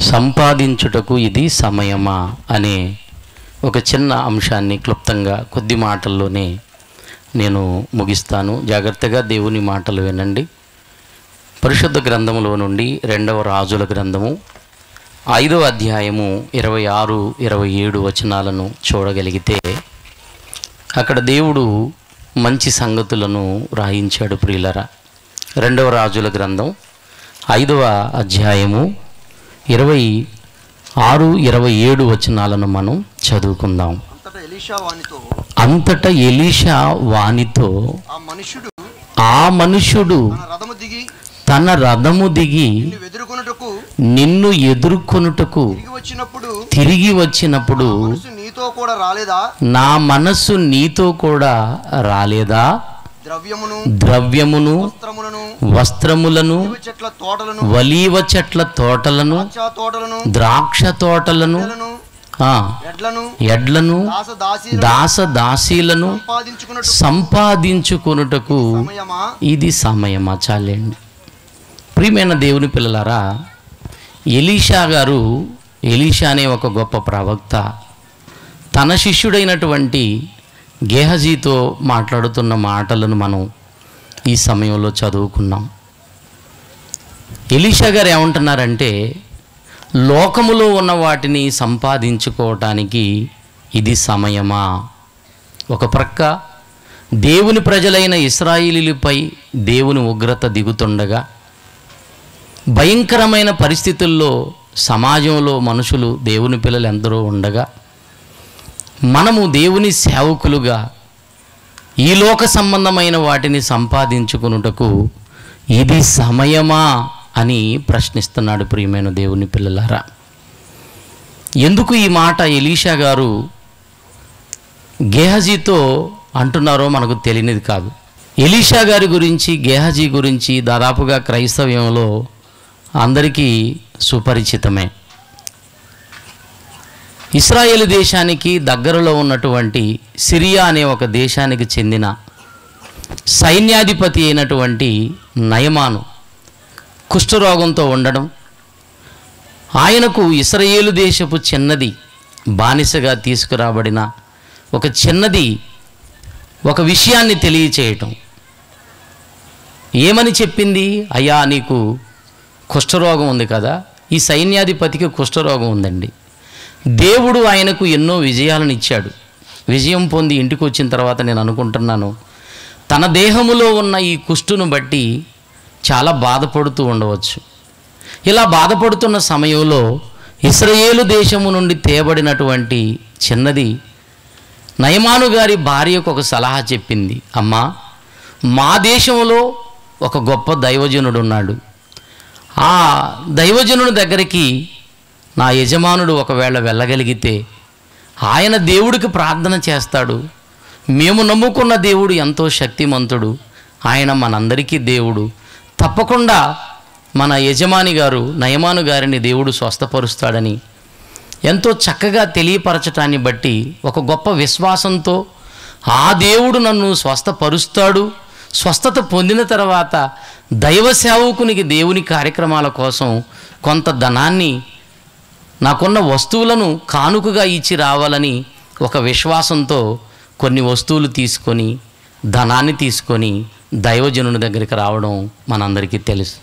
సంపాదించుటకు ఇది సమయమా అనే ఒక చిన్న అంశాన్ని క్లుప్తంగా కొద్ది మాటల్లోనే నేను ముగిస్తాను జాగ్రత్తగా దేవుని మాటలు వినండి పరిశుద్ధ గ్రంథములో నుండి రెండవ రాజుల గ్రంథము ఐదవ అధ్యాయము ఇరవై ఆరు ఇరవై ఏడు వచనాలను చూడగలిగితే అక్కడ దేవుడు మంచి సంగతులను రాయించాడు ప్రియులరా రెండవ రాజుల గ్రంథం ఐదవ అధ్యాయము ఇరవై ఆరు ఇరవై ఏడు వచనాలను మనం చదువుకుందాం అంతటా ఎలీషా వానితో అంతటా ఎలీషా వానితో ఆ మనుషుడు ఆ మనుషుడు తన రథము దిగి తన రథము దిగి నిన్ను వెదురుకొనుటకు నిన్ను ఎదుర్కొనుటకు తిరిగి వచ్చినప్పుడు తిరిగి వచ్చినప్పుడు మనసు నీతో కూడా రాలేదా నా మనస్సు నీతో కూడా రాలేదా ద్రవ్యమును ద్రవ్యమును వస్త్రములను వస్త్రములను ఇవి చెట్ల తోటలను వలీవ చెట్ల తోటలను ద్రాక్ష తోటలను ద్రాక్ష తోటలను పిల్లలను ఆ, ఎడ్లను ఎడ్లను దాస దాసి దాస దాసీలను సంపాదించుకున్నట్టు సంపాదించుకొనుటకు సమయమా ఇది సమయమా చాలండి ప్రియమైన దేవుని పిల్లలారా ఎలీషా గారు ఎలీషా అనే ఒక గొప్ప ప్రవక్త తన శిష్యుడైనటువంటి గేహజీతో మాట్లాడుతున్న మాటలను మనం ఈ సమయంలో చదువుకున్నాం ఎలీషా గారు ఏమంటున్నారంటే లోకములో ఉన్న వాటిని సంపాదించుకోవటానికి ఇది సమయమా ఒక ప్రక్క దేవుని ప్రజలైన ఇస్రాయిలీలపై దేవుని ఉగ్రత దిగుతుండగా భయంకరమైన పరిస్థితుల్లో సమాజంలో మనుషులు దేవుని పిల్లలు ఎందరో ఉండగా మనము దేవుని సేవకులుగా ఈ లోక సంబంధమైన వాటిని సంపాదించుకున్నటకు ఇది సమయమా అని ప్రశ్నిస్తున్నాడు ప్రియమైన దేవుని పిల్లలారా ఎందుకు ఈ మాట ఎలీషా గారు గేహజీతో అంటున్నారో మనకు తెలియనిది కాదు ఎలీషా గారి గురించి గేహజీ గురించి దాదాపుగా క్రైస్తవ్యంలో అందరికీ సుపరిచితమే ఇస్రాయేల్ దేశానికి దగ్గరలో ఉన్నటువంటి సిరియా అనే ఒక దేశానికి చెందిన సైన్యాధిపతి అయినటువంటి నయమాను కుష్ఠరోగంతో ఉండడం ఆయనకు ఇస్రాయేలు దేశపు చిన్నది బానిసగా తీసుకురాబడిన ఒక చిన్నది ఒక విషయాన్ని తెలియచేయటం ఏమని చెప్పింది అయ్యా నీకు కుష్ఠరోగం ఉంది కదా ఈ సైన్యాధిపతికి కుష్ఠరోగం ఉందండి దేవుడు ఆయనకు ఎన్నో విజయాలను ఇచ్చాడు విజయం పొంది ఇంటికి వచ్చిన తర్వాత నేను అనుకుంటున్నాను తన దేహములో ఉన్న ఈ కుష్టును బట్టి చాలా బాధపడుతూ ఉండవచ్చు ఇలా బాధపడుతున్న సమయంలో ఇస్రాయేలు దేశము నుండి తేబడినటువంటి చిన్నది నయమాను గారి భార్యకు ఒక సలహా చెప్పింది అమ్మా మా దేశంలో ఒక గొప్ప దైవజనుడు ఉన్నాడు ఆ దైవజనుడి దగ్గరికి నా యజమానుడు ఒకవేళ వెళ్ళగలిగితే ఆయన దేవుడికి ప్రార్థన చేస్తాడు మేము నమ్ముకున్న దేవుడు ఎంతో శక్తిమంతుడు ఆయన మనందరికీ దేవుడు తప్పకుండా మన యజమాని గారు నయమాను గారిని దేవుడు స్వస్థపరుస్తాడని ఎంతో చక్కగా తెలియపరచటాన్ని బట్టి ఒక గొప్ప విశ్వాసంతో ఆ దేవుడు నన్ను స్వస్థపరుస్తాడు స్వస్థత పొందిన తర్వాత దైవ సేవకునికి దేవుని కార్యక్రమాల కోసం కొంత ధనాన్ని నాకున్న వస్తువులను కానుకగా ఇచ్చి రావాలని ఒక విశ్వాసంతో కొన్ని వస్తువులు తీసుకొని ధనాన్ని తీసుకొని దైవజనుని దగ్గరికి రావడం మనందరికీ తెలుసు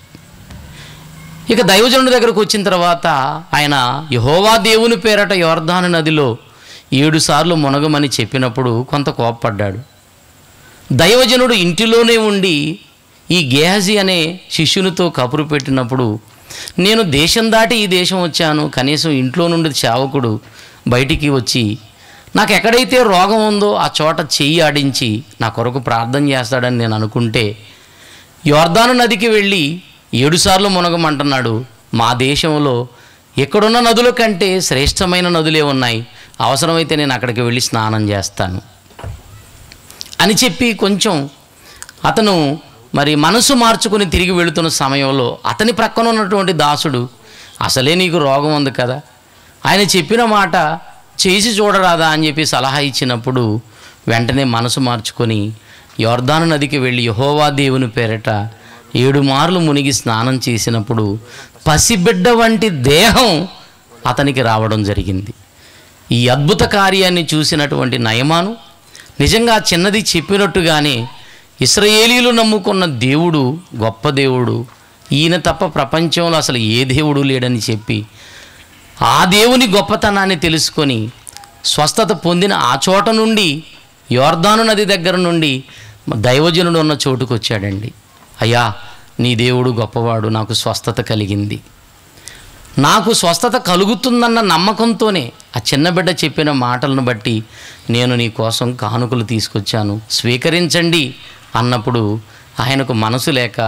ఇక దైవజనుడి దగ్గరకు వచ్చిన తర్వాత ఆయన యహోవా దేవుని పేరట యోర్ధాను నదిలో ఏడు సార్లు మునగమని చెప్పినప్పుడు కొంత కోప్పడ్డాడు దైవజనుడు ఇంటిలోనే ఉండి ఈ గేహజీ అనే శిష్యునితో కబురు పెట్టినప్పుడు నేను దేశం దాటి ఈ దేశం వచ్చాను కనీసం ఇంట్లో నుండి సేవకుడు బయటికి వచ్చి నాకు ఎక్కడైతే రోగం ఉందో ఆ చోట చెయ్యి ఆడించి నా కొరకు ప్రార్థన చేస్తాడని నేను అనుకుంటే యోర్దాను నదికి వెళ్ళి ఏడుసార్లు మునగమంటున్నాడు మా దేశంలో ఎక్కడున్న నదుల కంటే శ్రేష్టమైన నదులే ఉన్నాయి అవసరమైతే నేను అక్కడికి వెళ్ళి స్నానం చేస్తాను అని చెప్పి కొంచెం అతను మరి మనసు మార్చుకుని తిరిగి వెళుతున్న సమయంలో అతని ప్రక్కన ఉన్నటువంటి దాసుడు అసలే నీకు రోగం ఉంది కదా ఆయన చెప్పిన మాట చేసి చూడరాదా అని చెప్పి సలహా ఇచ్చినప్పుడు వెంటనే మనసు మార్చుకొని యోర్దాను నదికి వెళ్ళి యహోవా దేవుని పేరట ఏడు మార్లు మునిగి స్నానం చేసినప్పుడు పసిబిడ్డ వంటి దేహం అతనికి రావడం జరిగింది ఈ అద్భుత కార్యాన్ని చూసినటువంటి నయమాను నిజంగా చిన్నది చెప్పినట్టుగానే ఇస్రాయేలీలు నమ్ముకున్న దేవుడు గొప్ప దేవుడు ఈయన తప్ప ప్రపంచంలో అసలు ఏ దేవుడు లేడని చెప్పి ఆ దేవుని గొప్పతనాన్ని తెలుసుకొని స్వస్థత పొందిన ఆ చోట నుండి యోర్దాను నది దగ్గర నుండి దైవజనుడు ఉన్న చోటుకు వచ్చాడండి అయ్యా నీ దేవుడు గొప్పవాడు నాకు స్వస్థత కలిగింది నాకు స్వస్థత కలుగుతుందన్న నమ్మకంతోనే ఆ చిన్న బిడ్డ చెప్పిన మాటలను బట్టి నేను నీ కోసం కానుకలు తీసుకొచ్చాను స్వీకరించండి అన్నప్పుడు ఆయనకు మనసు లేక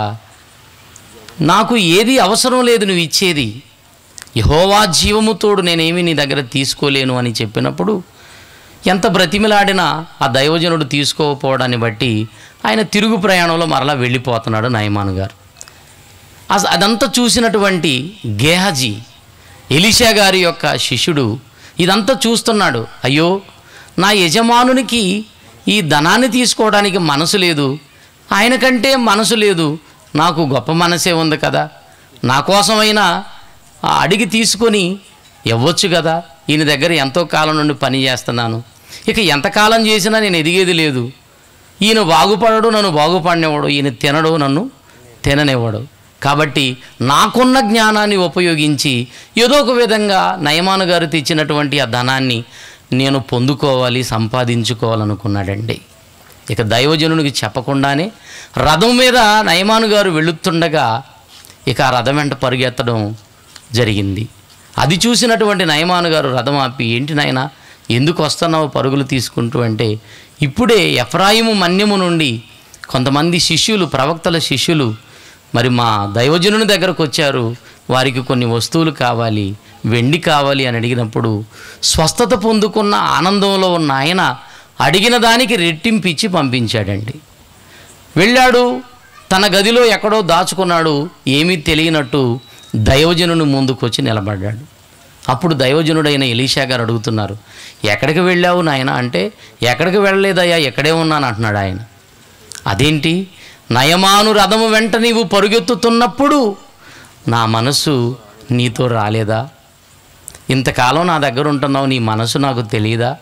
నాకు ఏది అవసరం లేదు నువ్వు ఇచ్చేది యహోవా జీవము తోడు నేనేమి నీ దగ్గర తీసుకోలేను అని చెప్పినప్పుడు ఎంత బ్రతిమిలాడినా ఆ దైవజనుడు తీసుకోకపోవడాన్ని బట్టి ఆయన తిరుగు ప్రయాణంలో మరలా వెళ్ళిపోతున్నాడు నయమాను గారు అస- అదంతా చూసినటువంటి గేహజీ ఎలిషా గారి యొక్క శిష్యుడు ఇదంతా చూస్తున్నాడు అయ్యో నా యజమానునికి ఈ ధనాన్ని తీసుకోవడానికి మనసు లేదు ఆయన కంటే మనసు లేదు నాకు గొప్ప మనసే ఉంది కదా నా కోసమైనా ఆ అడిగి తీసుకొని ఇవ్వచ్చు కదా ఈయన దగ్గర ఎంతో కాలం నుండి పని చేస్తున్నాను ఇక ఎంతకాలం చేసినా నేను ఎదిగేది లేదు ఈయన బాగుపడడు నన్ను బాగుపడినవాడు ఈయన తినడు నన్ను తిననివ్వడు కాబట్టి నాకున్న జ్ఞానాన్ని ఉపయోగించి ఏదో ఒక విధంగా నయమాను గారు తెచ్చినటువంటి ఆ ధనాన్ని నేను పొందుకోవాలి సంపాదించుకోవాలనుకున్నాడండి ఇక దైవజనునికి చెప్పకుండానే రథం మీద నయమాను గారు వెళుతుండగా ఇక ఆ రథం వెంట పరిగెత్తడం జరిగింది అది చూసినటువంటి నయమాను గారు రథం ఆపి ఏంటి నాయనా ఎందుకు వస్తున్నావు పరుగులు తీసుకుంటూ అంటే ఇప్పుడే ఎఫ్రాయిము మన్యము నుండి కొంతమంది శిష్యులు ప్రవక్తల శిష్యులు మరి మా దైవజనుని దగ్గరకు వచ్చారు వారికి కొన్ని వస్తువులు కావాలి వెండి కావాలి అని అడిగినప్పుడు స్వస్థత పొందుకున్న ఆనందంలో ఉన్న ఆయన అడిగిన దానికి రెట్టింపిచ్చి పంపించాడండి వెళ్ళాడు తన గదిలో ఎక్కడో దాచుకున్నాడు ఏమీ తెలియనట్టు దైవజనుని ముందుకొచ్చి నిలబడ్డాడు అప్పుడు దైవజనుడైన ఎలీషా గారు అడుగుతున్నారు ఎక్కడికి వెళ్ళావు నాయన అంటే ఎక్కడికి వెళ్ళలేదయ్యా ఎక్కడే ఉన్నాను అంటున్నాడు ఆయన అదేంటి నయమాను రథము వెంట నీవు పరుగెత్తుతున్నప్పుడు నా మనసు నీతో రాలేదా ఇంతకాలం నా దగ్గర ఉంటున్నావు నీ మనసు నాకు తెలియదా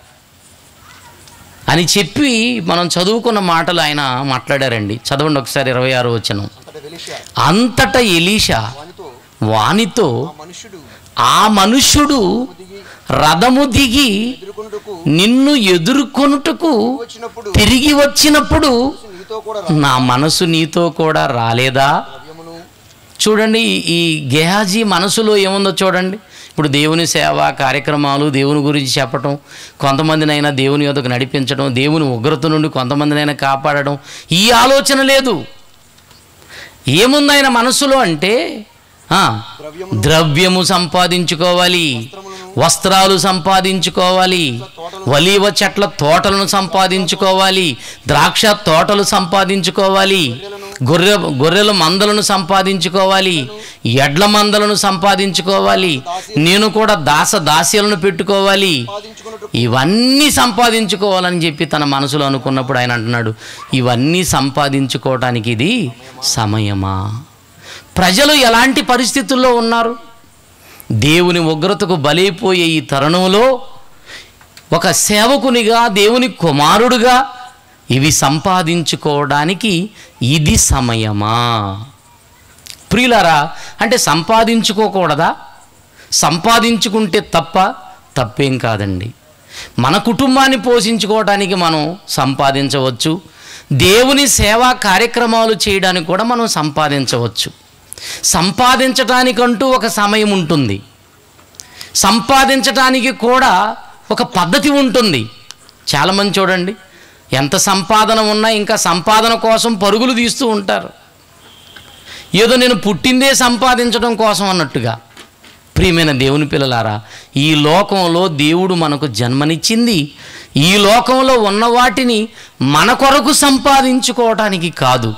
అని చెప్పి మనం చదువుకున్న మాటలు ఆయన మాట్లాడారండి చదవండి ఒకసారి ఇరవై ఆరు వచ్చిన అంతటా వెలిషా అంతట ఎలీషా వానితో వానితో ఆ మనుష్యుడు ఆ మనుష్యుడు దిగి రథము దిగి ఎదుర్కొనుటకు నిన్ను ఎదుర్కొనుటకు వచ్చినప్పుడు తిరిగి వచ్చినప్పుడు నీతో కూడా రా- నా మనసు నీతో కూడా రాలేదా ద్రవ్యమును చూడండి ఈ గెహాజీ మనసులో ఏముందో చూడండి ఇప్పుడు దేవుని సేవ కార్యక్రమాలు దేవుని గురించి చెప్పటం కొంతమందినైనా దేవుని యొద్దకు నడిపించడం దేవుని ఉగ్రత నుండి కొంతమందినైనా కాపాడడం ఈ ఆలోచన లేదు ఏముంది ఆయన మనసులో అంటే ఆ, ద్రవ్యము ద్రవ్యము సంపాదించుకోవాలి వస్త్రాలు సంపాదించుకోవాలి వలీవ చెట్ల తోటలను సంపాదించుకోవాలి ద్రాక్ష తోటలు సంపాదించుకోవాలి గొర్రె గొర్రెల మందలను సంపాదించుకోవాలి ఎడ్ల మందలను సంపాదించుకోవాలి నేను కూడా దాస దాస్యాలను పెట్టుకోవాలి సంపాదించుకున్నట్టు ఇవన్నీ సంపాదించుకోవాలని చెప్పి తన మనసులో అనుకున్నప్పుడు ఆయన అంటున్నాడు ఇవన్నీ సంపాదించుకోవటానికి ఇది సమయమా ప్రజలు ఎలాంటి పరిస్థితుల్లో ఉన్నారు దేవుని ఉగ్రతకు బలైపోయే ఈ తరుణంలో ఒక సేవకునిగా దేవుని కుమారుడుగా ఇవి సంపాదించుకోవడానికి ఇది సమయమా ప్రియులారా అంటే సంపాదించుకోకూడదా సంపాదించుకుంటే తప్ప తప్పేం కాదండి మన కుటుంబాన్ని పోషించుకోవడానికి మనం సంపాదించవచ్చు దేవుని సేవా కార్యక్రమాలు చేయడానికి కూడా మనం సంపాదించవచ్చు సంపాదించటానికంటూ ఒక సమయం ఉంటుంది సంపాదించటానికి కూడా ఒక పద్ధతి ఉంటుంది చాలామంది చూడండి ఎంత సంపాదన ఉన్నా ఇంకా సంపాదన కోసం పరుగులు తీస్తూ ఉంటారు ఏదో నేను పుట్టిందే సంపాదించడం కోసం అన్నట్టుగా ప్రియమైన దేవుని పిల్లలారా ఈ లోకంలో దేవుడు మనకు జన్మనిచ్చింది ఈ లోకంలో ఉన్న వాటిని మన కొరకు సంపాదించుకోవటానికి కాదు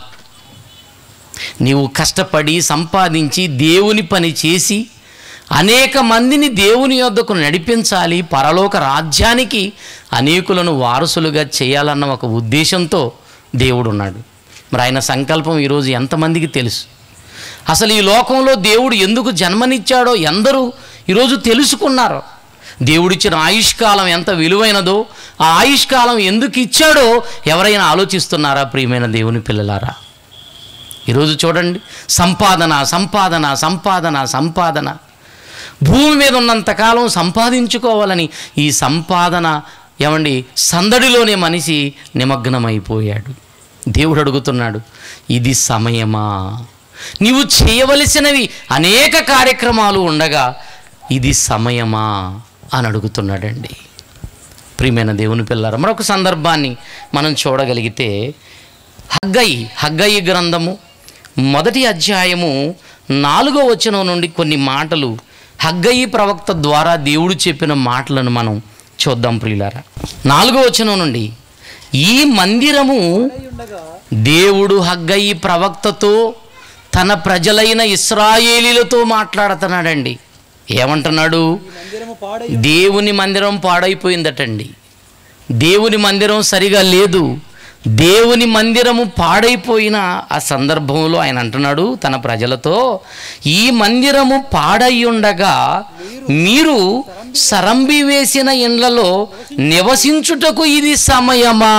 నీవు కష్టపడి సంపాదించి దేవుని పని చేసి అనేక మందిని దేవుని యొద్దకు నడిపించాలి పరలోక రాజ్యానికి అనేకులను వారసులుగా చేయాలన్న ఒక ఉద్దేశంతో దేవుడు ఉన్నాడు మరి ఆయన సంకల్పం ఈరోజు ఎంతమందికి తెలుసు అసలు ఈ లోకంలో దేవుడు ఎందుకు జన్మనిచ్చాడో ఎందరూ ఈరోజు తెలుసుకున్నారు దేవుడిచ్చిన ఆయుష్కాలం ఎంత విలువైనదో ఆ ఆయుష్కాలం ఎందుకు ఇచ్చాడో ఎవరైనా ఆలోచిస్తున్నారా ప్రియమైన దేవుని పిల్లలారా ఈరోజు చూడండి సంపాదన సంపాదన సంపాదన సంపాదన భూమి మీద ఉన్నంతకాలం సంపాదించుకోవాలని ఈ సంపాదన ఏమండి సందడిలోనే మనిషి నిమగ్నమైపోయాడు దేవుడు అడుగుతున్నాడు ఇది సమయమా నీవు చేయవలసినవి అనేక కార్యక్రమాలు ఉండగా ఇది సమయమా అని అడుగుతున్నాడండి ప్రియమైన దేవుని పిల్లర మరొక సందర్భాన్ని మనం చూడగలిగితే హగ్గయి హగ్గయి గ్రంథము మొదటి అధ్యాయము నాలుగో వచనం నుండి కొన్ని మాటలు హగ్గయి ప్రవక్త ద్వారా దేవుడు చెప్పిన మాటలను మనం చూద్దాం ప్రియులారా నాలుగో వచనం నుండి ఈ మందిరము దేవుడు హగ్గయి ప్రవక్తతో తన ప్రజలైన ఇస్రాయేలీలతో మాట్లాడుతున్నాడండి ఏమంటున్నాడు మందిరము పాడై దేవుని మందిరం పాడైపోయిందటండి దేవుని మందిరం సరిగా లేదు దేవుని మందిరము పాడైపోయిన ఆ సందర్భంలో ఆయన అంటున్నాడు తన ప్రజలతో ఈ మందిరము పాడై ఉండగా మీరు సరంబి వేసిన ఇండ్లలో నివసించుటకు ఇది సమయమా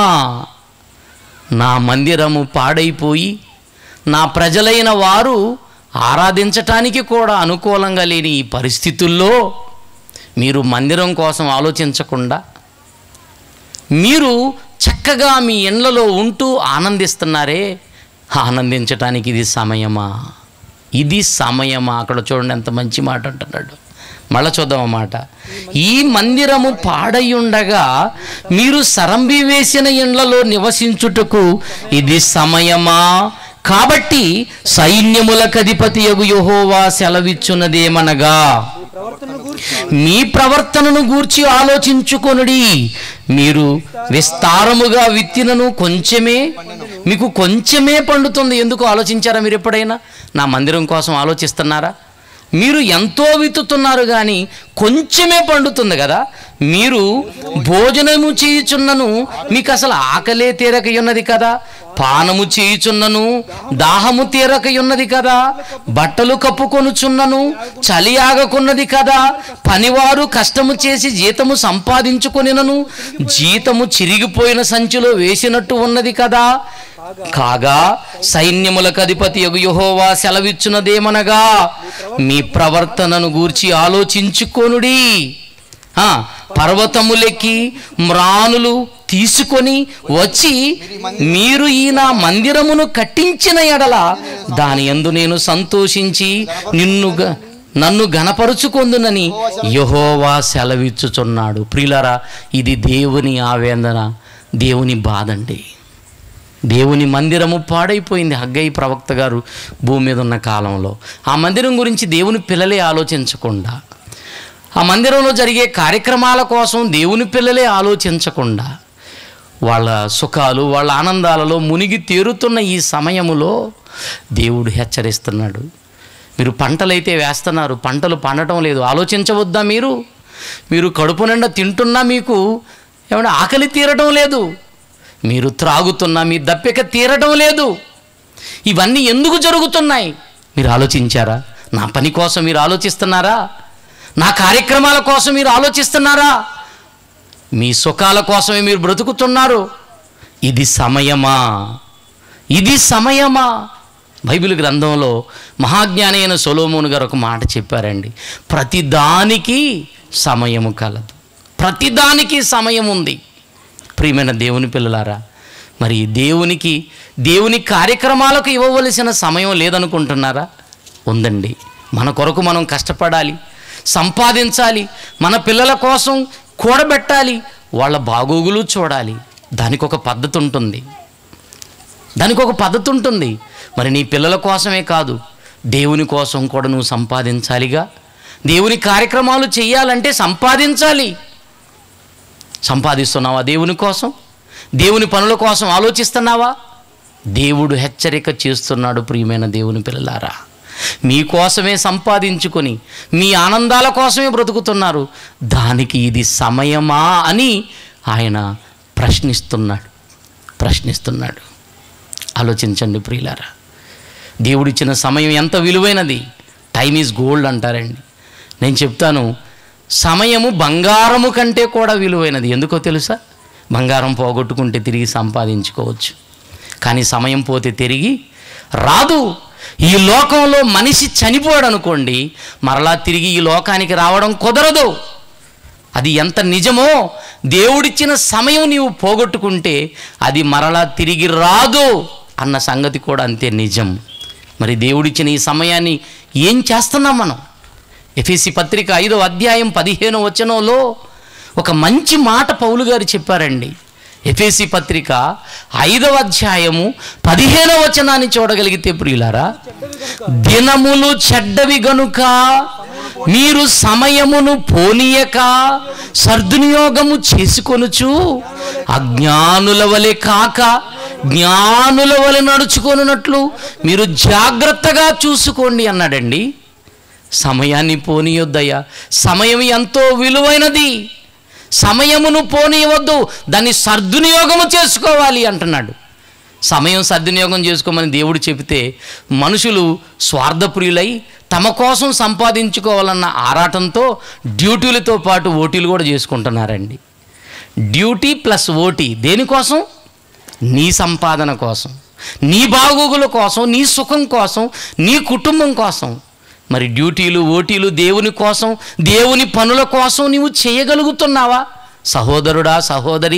నా మందిరము పాడైపోయి నా ప్రజలైన వారు ఆరాధించటానికి కూడా అనుకూలంగా లేని ఈ పరిస్థితుల్లో మీరు మందిరం కోసం ఆలోచించకుండా మీరు చక్కగా మీ ఇండ్లలో ఉంటూ ఆనందిస్తున్నారే ఆనందించటానికి ఇది సమయమా ఇది సమయమా అక్కడ చూడండి ఎంత మంచి మాట అంటున్నాడు మళ్ళా చూద్దాం ఆ మాట ఈ మందిరము పాడై ఉండగా మీరు సరంబి వేసిన ఇండ్లలో నివసించుటకు ఇది సమయమా కాబట్టి సైన్యములకు అధిపతి యగు యహోవా సెలవిచ్చున్నదేమనగా ప్రవర్తనను గూర్చి మీ ప్రవర్తనను గూర్చి ఆలోచించుకొనుడి మీరు విస్తారముగా విత్తినను కొంచెమే మీకు కొంచెమే పండుతుంది ఎందుకు ఆలోచించారా మీరు ఎప్పుడైనా నా మందిరం కోసం ఆలోచిస్తున్నారా మీరు ఎంతో విత్తుతున్నారు కానీ కొంచెమే పండుతుంది కదా మీరు భోజనము చేయుచున్నను మీకు అసలు ఆకలే తీరక ఉన్నది కదా పానము చేయుచున్నను దాహము తీరక ఉన్నది కదా బట్టలు కప్పుకొనుచున్నను చలి ఆగకున్నది కదా పనివారు కష్టము చేసి జీతము సంపాదించుకొనినను జీతము చిరిగిపోయిన సంచిలో వేసినట్టు ఉన్నది కదా కాగా సైన్యములకు అధిపతి యగు యెహోవా సెలవిచ్చున్నదేమనగా మీ ప్రవర్తనను గూర్చి ఆలోచించుకొనుడి ఆ, పర్వతములెక్కి మ్రానులు తీసుకొని వచ్చి మీరు ఈ నా మందిరమును కట్టించిన ఎడల దాని యందు నేను సంతోషించి నిన్ను గ- నన్ను గనపరుచుకొందునని యహోవా సెలవిచ్చుచున్నాడు ప్రియులరా ఇది దేవుని ఆవేదన దేవుని బాధండి దేవుని మందిరము పాడైపోయింది హగ్గయి ప్రవక్త గారు భూమి మీద ఉన్న కాలంలో ఆ మందిరం గురించి దేవుని పిల్లలే ఆలోచించకుండా ఆ మందిరంలో జరిగే కార్యక్రమాల కోసం దేవుని పిల్లలే ఆలోచించకుండా వాళ్ళ సుఖాలు వాళ్ళ ఆనందాలలో మునిగి తేరుతున్న ఈ సమయములో దేవుడు హెచ్చరిస్తున్నాడు మీరు పంటలైతే వేస్తున్నారు పంటలు పండటం లేదు ఆలోచించవద్దా మీరు మీరు కడుపు నిండా తింటున్నా మీకు ఏమన్నా ఆకలి తీరటం లేదు మీరు త్రాగుతున్నా మీ దప్పిక తీరటం లేదు ఇవన్నీ ఎందుకు జరుగుతున్నాయి మీరు ఆలోచించారా నా పని కోసం మీరు ఆలోచిస్తున్నారా నా కార్యక్రమాల కోసం మీరు ఆలోచిస్తున్నారా మీ సుఖాల కోసమే మీరు బ్రతుకుతున్నారు ఇది సమయమా ఇది సమయమా బైబిల్ గ్రంథంలో మహాజ్ఞాని అయిన సొలోమోను గారు ఒక మాట చెప్పారండి ప్రతిదానికి సమయము కలదు ప్రతిదానికి సమయం ఉంది ప్రియమైన దేవుని పిల్లలారా మరి దేవునికి దేవుని కార్యక్రమాలకు ఇవ్వవలసిన సమయం లేదనుకుంటున్నారా ఉందండి మన కొరకు మనం కష్టపడాలి సంపాదించాలి మన పిల్లల కోసం కూడబెట్టాలి వాళ్ళ బాగోగులు చూడాలి దానికి ఒక పద్ధతి ఉంటుంది దానికి ఒక పద్ధతి ఉంటుంది మరి నీ పిల్లల కోసమే కాదు దేవుని కోసం కూడా నువ్వు సంపాదించాలిగా దేవుని కార్యక్రమాలు చేయాలంటే సంపాదించాలి సంపాదిస్తున్నావా దేవుని కోసం దేవుని పనుల కోసం ఆలోచిస్తున్నావా దేవుడు హెచ్చరిక చేస్తున్నాడు ప్రియమైన దేవుని పిల్లలారా మీకోసమే సంపాదించుకొని మీ ఆనందాల కోసమే బ్రతుకుతున్నారు దానికి ఇది సమయమా అని ఆయన ప్రశ్నిస్తున్నాడు ప్రశ్నిస్తున్నాడు ఆలోచించండి ప్రియులారా దేవుడిచ్చిన సమయం ఎంత విలువైనది టైం ఈజ్ గోల్డ్ అంటారండి నేను చెప్తాను సమయము బంగారము కంటే కూడా విలువైనది ఎందుకో తెలుసా బంగారం పోగొట్టుకుంటే తిరిగి సంపాదించుకోవచ్చు కానీ సమయం పోతే తిరిగి రాదు ఈ లోకంలో మనిషి చనిపోయాడు అనుకోండి మరలా తిరిగి ఈ లోకానికి రావడం కుదరదు అది ఎంత నిజమో దేవుడిచ్చిన సమయం నీవు పోగొట్టుకుంటే అది మరలా తిరిగి రాదు అన్న సంగతి కూడా అంతే నిజం మరి దేవుడిచ్చిన ఈ సమయాన్ని ఏం చేస్తున్నాం మనం ఎఫీసి పత్రిక ఐదో అధ్యాయం పదిహేను వచనంలో ఒక మంచి మాట పౌలు గారు చెప్పారండి ఎఫేసి పత్రిక ఐదవ అధ్యాయము పదిహేనవ వచనాన్ని చూడగలిగితే ప్రియులారా దినములు చెడ్డవి గనుక మీరు సమయమును పోనీయక సర్దునియోగము చేసుకొనుచు అజ్ఞానుల వలె కాక జ్ఞానుల వలె నడుచుకొనున్నట్లు మీరు జాగ్రత్తగా చూసుకోండి అన్నాడండి సమయాన్ని పోనీయొద్దయ్యా సమయం ఎంతో విలువైనది సమయమును పోనీయవద్దు దాన్ని సద్వినియోగము చేసుకోవాలి అంటున్నాడు సమయం సద్వినియోగం చేసుకోమని దేవుడు చెబితే మనుషులు స్వార్థప్రియులై తమ కోసం సంపాదించుకోవాలన్న ఆరాటంతో డ్యూటీలతో పాటు ఓటీలు కూడా చేసుకుంటున్నారండి డ్యూటీ ప్లస్ ఓటీ దేనికోసం నీ సంపాదన కోసం నీ బాగోగుల కోసం నీ సుఖం కోసం నీ కుటుంబం కోసం మరి డ్యూటీలు ఓటీలు దేవుని కోసం దేవుని పనుల కోసం నీవు చేయగలుగుతున్నావా సహోదరుడా సహోదరి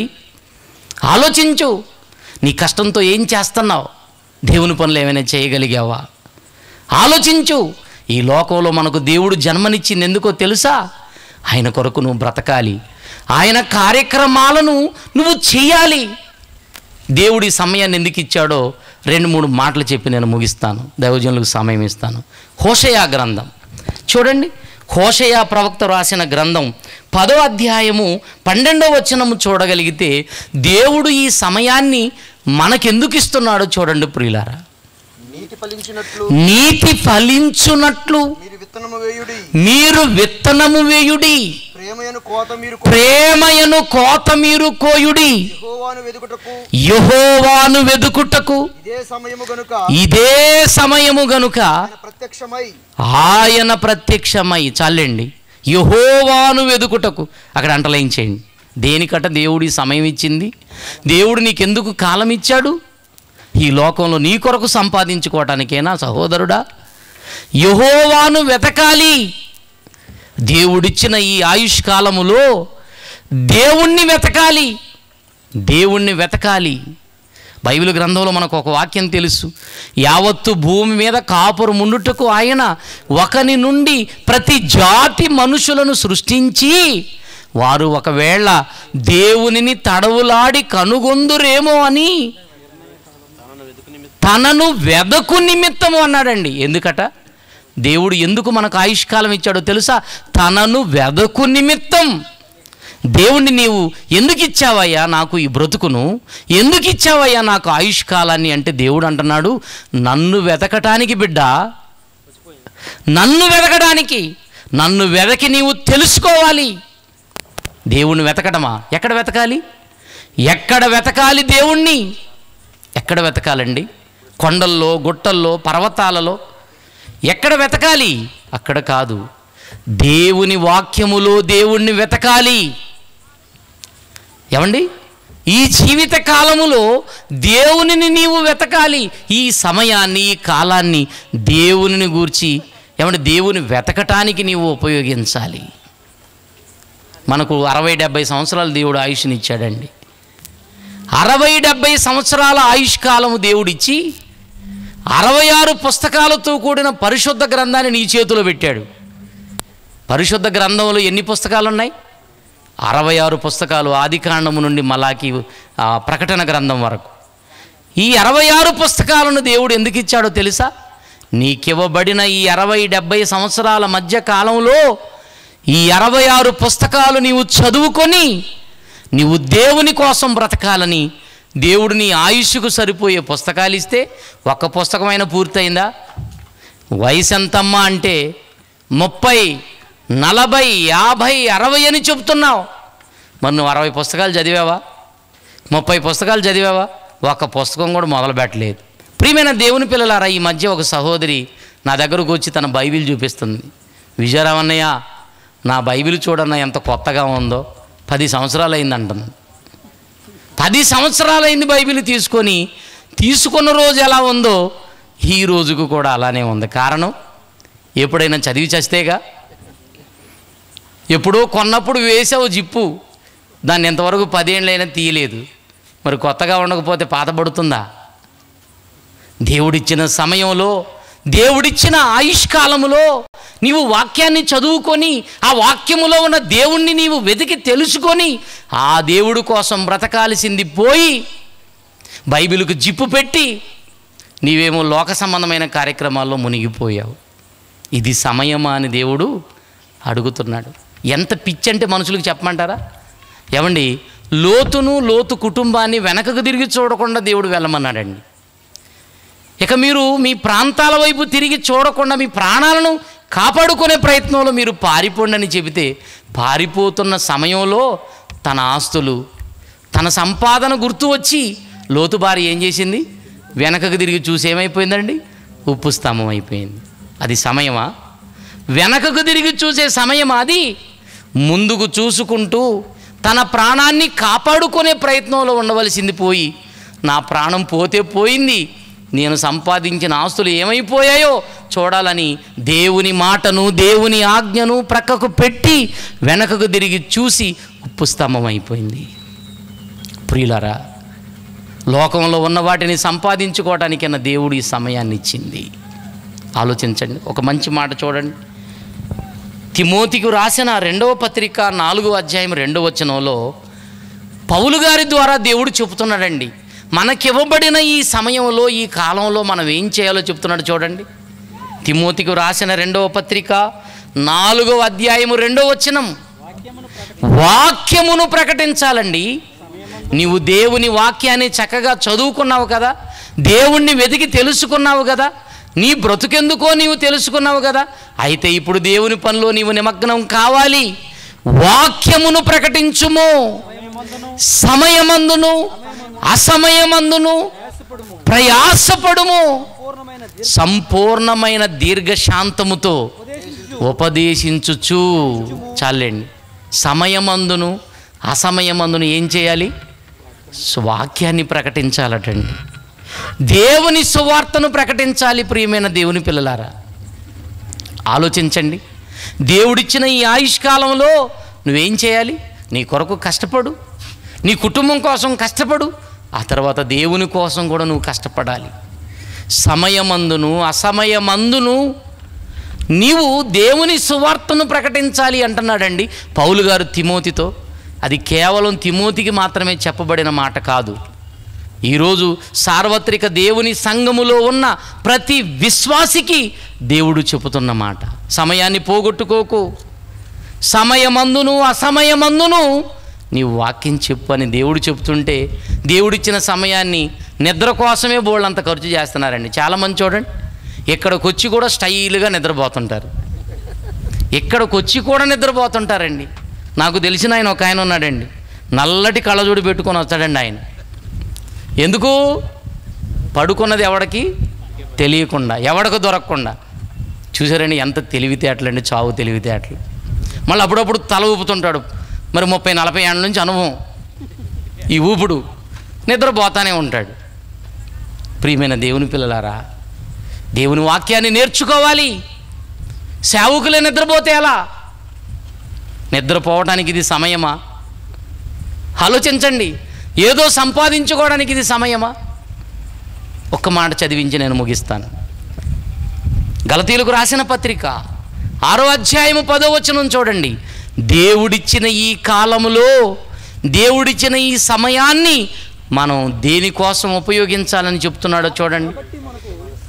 ఆలోచించు నీ కష్టంతో ఏం చేస్తున్నావు దేవుని పనులు ఏమైనా చేయగలిగావా ఆలోచించు ఈ లోకంలో మనకు దేవుడు జన్మనిచ్చింది ఎందుకో తెలుసా ఆయన కొరకు నువ్వు బ్రతకాలి ఆయన కార్యక్రమాలను నువ్వు చేయాలి దేవుడి సమయాన్ని ఎందుకు ఇచ్చాడో రెండు మూడు మాటలు చెప్పి నేను ముగిస్తాను దైవజనులకు సమయం ఇస్తాను హోషయా గ్రంథం చూడండి హోషయా ప్రవక్త రాసిన గ్రంథం పదో అధ్యాయము పన్నెండవ వచనము చూడగలిగితే దేవుడు ఈ సమయాన్ని మనకెందుకు ఇస్తున్నాడో చూడండి ప్రియులారా నీటి ఫలించినట్లు నీతి ఫలించునట్లు మీరు విత్తనము వేయుడి మీరు విత్తనము వేయుడి ప్రేమయను కోత మీరు ప్రేమయను కోత మీరు కోయుడి యెహోవాను వెదుకుటకు యహోవాను వెదుకుటకు ఇదే సమయము గనుక ఇదే సమయము గనుక ఆయన ప్రత్యక్షమై ఆయన ప్రత్యక్షమై చాలండి యహోవాను వెదుకుటకు అక్కడ అంటలయించేయండి దేనికట దేవుడి సమయం ఇచ్చింది దేవుడు నీకెందుకు కాలం ఇచ్చాడు ఈ లోకంలో నీ కొరకు సంపాదించుకోవటానికేనా సహోదరుడా యహోవాను వెతకాలి దేవుడిచ్చిన ఈ ఆయుష్ కాలములో దేవుణ్ణి వెతకాలి దేవుణ్ణి వెతకాలి బైబిల్ గ్రంథంలో మనకు ఒక వాక్యం తెలుసు యావత్తు భూమి మీద కాపురు ముండుటకు ఆయన ఒకని నుండి ప్రతి జాతి మనుషులను సృష్టించి వారు ఒకవేళ దేవునిని తడవులాడి కనుగొందురేమో అని తనను వెదకు నిమిత్తము అన్నాడండి ఎందుకట దేవుడు ఎందుకు మనకు ఆయుష్కాలం ఇచ్చాడో తెలుసా తనను వెదకు నిమిత్తం దేవుణ్ణి నీవు ఎందుకు ఇచ్చావయ్యా నాకు ఈ బ్రతుకును ఎందుకు ఇచ్చావయ్యా నాకు ఆయుష్కాలాన్ని అంటే దేవుడు అంటున్నాడు నన్ను వెతకటానికి బిడ్డ నన్ను వెతకడానికి నన్ను వెతకి నీవు తెలుసుకోవాలి దేవుణ్ణి వెతకడమా ఎక్కడ వెతకాలి ఎక్కడ వెతకాలి దేవుణ్ణి ఎక్కడ వెతకాలండి కొండల్లో గుట్టల్లో పర్వతాలలో ఎక్కడ వెతకాలి అక్కడ కాదు దేవుని వాక్యములో దేవుణ్ణి వెతకాలి ఏమండి ఈ జీవిత కాలములో దేవునిని నీవు వెతకాలి ఈ సమయాన్ని ఈ కాలాన్ని దేవునిని గూర్చి ఏమంటే దేవుని వెతకటానికి నీవు ఉపయోగించాలి మనకు అరవై డెబ్బై సంవత్సరాలు దేవుడు ఆయుష్ని ఇచ్చాడండి అరవై డెబ్బై సంవత్సరాల ఆయుష్ కాలము దేవుడిచ్చి అరవై ఆరు పుస్తకాలతో కూడిన పరిశుద్ధ గ్రంథాన్ని నీ చేతిలో పెట్టాడు పరిశుద్ధ గ్రంథంలో ఎన్ని పుస్తకాలు ఉన్నాయి అరవై ఆరు పుస్తకాలు ఆదికాండము నుండి మలాకి ఆ, ప్రకటన గ్రంథం వరకు ఈ అరవై ఆరు పుస్తకాలను దేవుడు ఎందుకు ఇచ్చాడో తెలుసా నీకివ్వబడిన ఈ అరవై డెబ్బై సంవత్సరాల మధ్య కాలంలో ఈ అరవై ఆరు పుస్తకాలు నీవు చదువుకొని నీవు దేవుని కోసం బ్రతకాలని దేవుడు నీ ఆయుష్కు సరిపోయే పుస్తకాలు ఇస్తే ఒక్క పుస్తకమైన పూర్తయిందా వయసు ఎంతమ్మా అంటే ముప్పై నలభై యాభై అరవై అని చెప్తున్నావు మరి నువ్వు అరవై పుస్తకాలు చదివావా ముప్పై పుస్తకాలు చదివావా ఒక్క పుస్తకం కూడా మొదలు పెట్టలేదు ప్రియమైన దేవుని పిల్లలారా ఈ మధ్య ఒక సహోదరి నా దగ్గరకు వచ్చి తన బైబిల్ చూపిస్తుంది విజయరామన్నయ్య నా బైబిల్ చూడన్న ఎంత కొత్తగా ఉందో పది సంవత్సరాలు అయింది అంటుంది పది సంవత్సరాలైంది బైబిల్ తీసుకొని తీసుకున్న రోజు ఎలా ఉందో ఈ రోజుకు కూడా అలానే ఉంది కారణం ఎప్పుడైనా చదివి చస్తేగా ఎప్పుడో కొన్నప్పుడు వేసావు జిప్పు దాన్ని ఎంతవరకు పదేళ్ళైనా తీయలేదు మరి కొత్తగా ఉండకపోతే పాతబడుతుందా దేవుడిచ్చిన సమయంలో దేవుడిచ్చిన ఆయుష్కాలములో నీవు వాక్యాన్ని చదువుకొని ఆ వాక్యములో ఉన్న దేవుణ్ణి నీవు వెతికి తెలుసుకొని ఆ దేవుడు కోసం బ్రతకాల్సింది పోయి బైబిల్కు జిప్పు పెట్టి నీవేమో లోక సంబంధమైన కార్యక్రమాల్లో మునిగిపోయావు ఇది సమయమా అని దేవుడు అడుగుతున్నాడు ఎంత పిచ్చి అంటే మనుషులకు చెప్పమంటారా ఏమండి లోతును లోతు కుటుంబాన్ని వెనకకు తిరిగి చూడకుండా దేవుడు వెళ్ళమన్నాడండి ఇక మీరు మీ ప్రాంతాల వైపు తిరిగి చూడకుండా మీ ప్రాణాలను కాపాడుకునే ప్రయత్నంలో మీరు పారిపోండి అని చెబితే పారిపోతున్న సమయంలో తన ఆస్తులు తన సంపాదన గుర్తు వచ్చి లోతు భార్య ఏం చేసింది వెనకకు తిరిగి చూసి ఏమైపోయిందండి ఉప్పు స్తంభం అయిపోయింది అది సమయమా వెనకకు తిరిగి చూసే సమయమా అది ముందుకు చూసుకుంటూ తన ప్రాణాన్ని కాపాడుకునే ప్రయత్నంలో ఉండవలసింది పోయి నా ప్రాణం పోతే పోయింది నేను సంపాదించిన ఆస్తులు ఏమైపోయాయో చూడాలని దేవుని మాటను దేవుని ఆజ్ఞను ప్రక్కకు పెట్టి వెనకకు తిరిగి చూసి ఉప్పు స్తంభం అయిపోయింది ప్రియులరా లోకంలో ఉన్న వాటిని సంపాదించుకోవటానికైనా దేవుడు ఈ సమయాన్ని ఇచ్చింది ఆలోచించండి ఒక మంచి మాట చూడండి తిమోతికి రాసిన రెండవ పత్రిక నాలుగో అధ్యాయం రెండవ వచనంలో పౌలు గారి ద్వారా దేవుడు చెబుతున్నాడండి మనకివ్వబడిన ఈ సమయంలో ఈ కాలంలో మనం ఏం చేయాలో చెప్తున్నాడు చూడండి తిమోతికి రాసిన రెండవ పత్రిక నాలుగవ అధ్యాయము రెండవ వచనం వాక్యమును ప్రకటించాలండి నీవు దేవుని వాక్యాన్ని చక్కగా చదువుకున్నావు కదా దేవుణ్ణి వెతికి తెలుసుకున్నావు కదా నీ బ్రతుకెందుకో నీవు తెలుసుకున్నావు కదా అయితే ఇప్పుడు దేవుని పనిలో నీవు నిమగ్నం కావాలి వాక్యమును ప్రకటించుము సమయమందును అసమయమందును ప్రయాసపడుము ప్రయాసపడుము పూర్ణమైన దీర్ఘ సంపూర్ణమైన దీర్ఘశాంతముతో ఉపదేశించు ఉపదేశించుచు చాలండి సమయమందును అసమయమందును ఏం చేయాలి వాక్యాన్ని ప్రకటించాలటండి దేవుని సువార్తను ప్రకటించాలి ప్రియమైన దేవుని పిల్లలారా ఆలోచించండి దేవుడిచ్చిన ఈ ఆయుష్కాలంలో నువ్వేం చేయాలి నీ కొరకు కష్టపడు నీ కుటుంబం కోసం కష్టపడు ఆ తర్వాత దేవుని కోసం కూడా నువ్వు కష్టపడాలి సమయమందును అసమయమందును నీవు దేవుని సువార్తను ప్రకటించాలి అంటున్నాడండి పౌలు గారు తిమోతితో అది కేవలం తిమోతికి మాత్రమే చెప్పబడిన మాట కాదు ఈరోజు సార్వత్రిక దేవుని సంఘములో ఉన్న ప్రతి విశ్వాసికి దేవుడు చెబుతున్న మాట సమయాన్ని పోగొట్టుకోకు సమయమందును అసమయమందును నీవు వాక్యం చెప్పు అని దేవుడు చెప్తుంటే దేవుడిచ్చిన సమయాన్ని నిద్ర కోసమే బోళ్ళంత ఖర్చు చేస్తున్నారండి చాలామంది చూడండి ఇక్కడికి వచ్చి కూడా స్టైల్గా నిద్రపోతుంటారు ఇక్కడికి వచ్చి కూడా నిద్రపోతుంటారండి నాకు తెలిసిన ఆయన ఒక ఆయన ఉన్నాడండి నల్లటి కళ్ళజోడు పెట్టుకొని వస్తాడండి ఆయన ఎందుకు పడుకున్నది ఎవడికి తెలియకుండా ఎవడికి దొరకకుండా చూసారండి ఎంత తెలివితేటలండి చావు తెలివితేటలు మళ్ళీ అప్పుడప్పుడు తల ఊపుతుంటాడు మరి ముప్పై నలభై ఏళ్ళ నుంచి అనుభవం ఈ ఊపుడు నిద్రపోతానే ఉంటాడు ప్రియమైన దేవుని పిల్లలారా దేవుని వాక్యాన్ని నేర్చుకోవాలి సేవకులే నిద్రపోతే ఎలా నిద్రపోవడానికి ఇది సమయమా ఆలోచించండి ఏదో సంపాదించుకోవడానికి ఇది సమయమా ఒక్క మాట చదివించి నేను ముగిస్తాను గలతీలకు రాసిన పత్రిక ఆరో అధ్యాయము పదో వచనం చూడండి దేవుడిచ్చిన ఈ కాలములో దేవుడిచ్చిన ఈ సమయాన్ని మనం దేనికోసం ఉపయోగించాలని చెప్తున్నాడో చూడండి బట్టి మనకు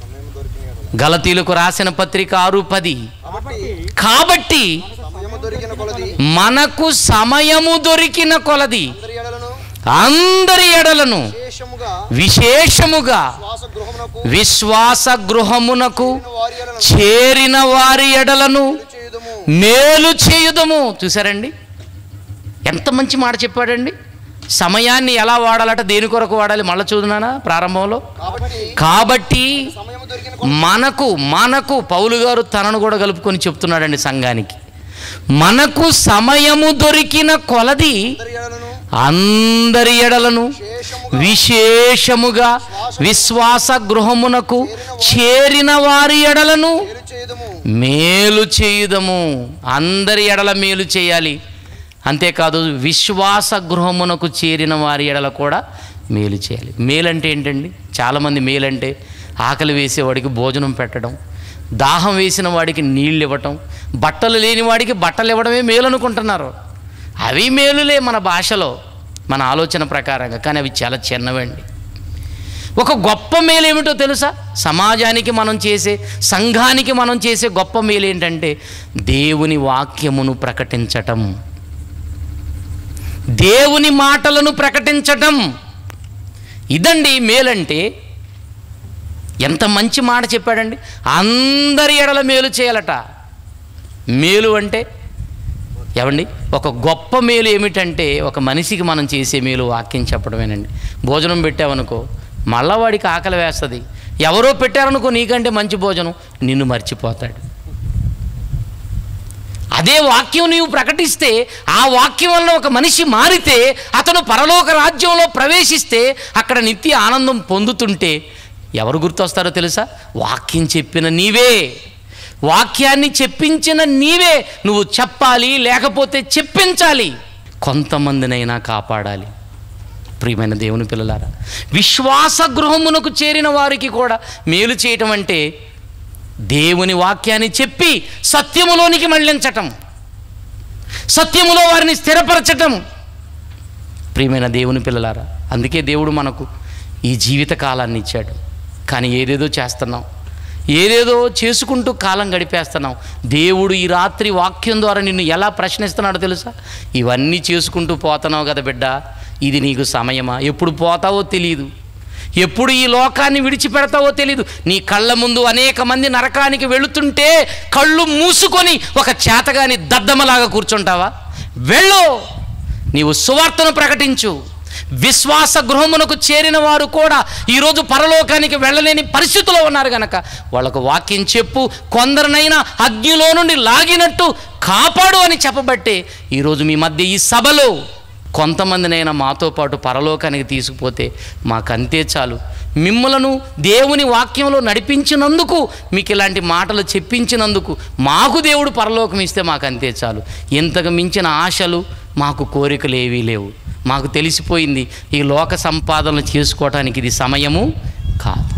గలతీలకు రాసిన పత్రిక ఆరు పది కాబట్టి కాబట్టి సమయము దొరికిన కొలది మనకు సమయము దొరికిన కొలది అందరి ఎడలను అందరి ఎడలను విశేషముగా విశేషముగా శ్వాస గృహమునకు విశ్వాస గృహమునకు వారి ఎడలను చేరిన వారి ఎడలను చేయుదుము మేలు చేయుదము చూసారండి ఎంత మంచి మాట చెప్పాడండి సమయాన్ని ఎలా వాడాలట దేని కొరకు వాడాలి మళ్ళీ చూడునానా ప్రారంభంలో కాబట్టి కాబట్టి సమయం దొరికిన మనకు మనకు పౌలు గారు తనను కూడా కలుపుకొని చెప్తున్నాడండి సంఘానికి మనకు సమయము దొరికిన కొలది అందరి ఎడలను అందరి ఎడలను శేషముగా విశేషముగా విశ్వాస గృహమునకు చేరిన వారి ఎడలను మేలు చేయదము మేలు చేయుదము అందరి ఎడల మేలు చేయాలి అంతేకాదు విశ్వాస గృహమునకు చేరిన వారి ఎడల కూడా మేలు చేయాలి మేలంటే ఏంటండి చాలామంది మేలంటే ఆకలి వేసేవాడికి భోజనం పెట్టడం దాహం వేసిన వాడికి నీళ్ళు ఇవ్వటం బట్టలు లేని వాడికి బట్టలు ఇవ్వడమే మేలు అనుకుంటున్నారు అవి మేలులే మన భాషలో మన ఆలోచన ప్రకారంగా కానీ అవి చాలా చిన్నవండి ఒక గొప్ప మేలు ఏమిటో తెలుసా సమాజానికి మనం చేసే సంఘానికి మనం చేసే గొప్ప మేలు ఏంటంటే దేవుని వాక్యమును ప్రకటించటం దేవుని మాటలను ప్రకటించటం ఇదండి మేలంటే ఎంత మంచి మాట చెప్పాడండి అందరి ఎడల మేలు చేయాలట మేలు అంటే ఏమండి ఒక గొప్ప మేలు ఏమిటంటే ఒక మనిషికి మనం చేసే మేలు వాక్యం చెప్పడమేనండి భోజనం పెట్టావనుకో మళ్ళా వాడికి ఆకలి వేస్తుంది ఎవరో పెట్టారనుకో నీకంటే మంచి భోజనం నిన్ను మర్చిపోతాడు అదే వాక్యం నీవు ప్రకటిస్తే ఆ వాక్యం వలన ఒక మనిషి మారితే అతను పరలోక రాజ్యంలో ప్రవేశిస్తే అక్కడ నిత్య ఆనందం పొందుతుంటే ఎవరు గుర్తొస్తారో తెలుసా వాక్యం చెప్పిన నీవే వాక్యాన్ని చెప్పించిన నీవే నువ్వు చెప్పాలి లేకపోతే చెప్పించాలి కొంతమందినైనా కాపాడాలి ప్రియమైన దేవుని పిల్లలారా విశ్వాస గృహమునకు చేరిన వారికి కూడా మేలు చేయటం అంటే దేవుని వాక్యాన్ని చెప్పి సత్యములోనికి మళ్ళించటం సత్యములో వారిని స్థిరపరచటం ప్రియమైన దేవుని పిల్లలారా అందుకే దేవుడు మనకు ఈ జీవిత కాలాన్ని ఇచ్చాడు కానీ ఏదేదో చేస్తున్నాం ఏదేదో చేసుకుంటూ కాలం గడిపేస్తున్నాం దేవుడు ఈ రాత్రి వాక్యం ద్వారా నిన్ను ఎలా ప్రశ్నిస్తున్నాడో తెలుసా ఇవన్నీ చేసుకుంటూ పోతున్నావు కదా బిడ్డ ఇది నీకు సమయమా ఎప్పుడు పోతావో తెలియదు ఎప్పుడు ఈ లోకాన్ని విడిచిపెడతావో తెలియదు నీ కళ్ళ ముందు అనేక మంది నరకానికి వెళుతుంటే కళ్ళు మూసుకొని ఒక చేతగాని దద్దమలాగా కూర్చుంటావా వెళ్ళు నీవు సువార్తను ప్రకటించు విశ్వాస గృహమునకు చేరిన వారు కూడా ఈరోజు పరలోకానికి వెళ్ళలేని పరిస్థితిలో ఉన్నారు గనక వాళ్ళకు వాక్యం చెప్పు కొందరినైనా అగ్నిలో నుండి లాగినట్టు కాపాడు అని చెప్పబట్టే ఈరోజు మీ మధ్య ఈ సభలో కొంతమందినైనా మాతో పాటు పరలోకానికి తీసుకుపోతే మాకంతే చాలు మిమ్మలను దేవుని వాక్యంలో నడిపించినందుకు మీకు ఇలాంటి మాటలు చెప్పించినందుకు మాకు దేవుడు పరలోకం ఇస్తే మాకు అంతే చాలు ఇంతకు మించిన ఆశలు మాకు కోరికలు ఏవీ లేవు మాకు తెలిసిపోయింది ఈ లోక సంపాదనలు చేసుకోవటానికి ఇది సమయము కాదు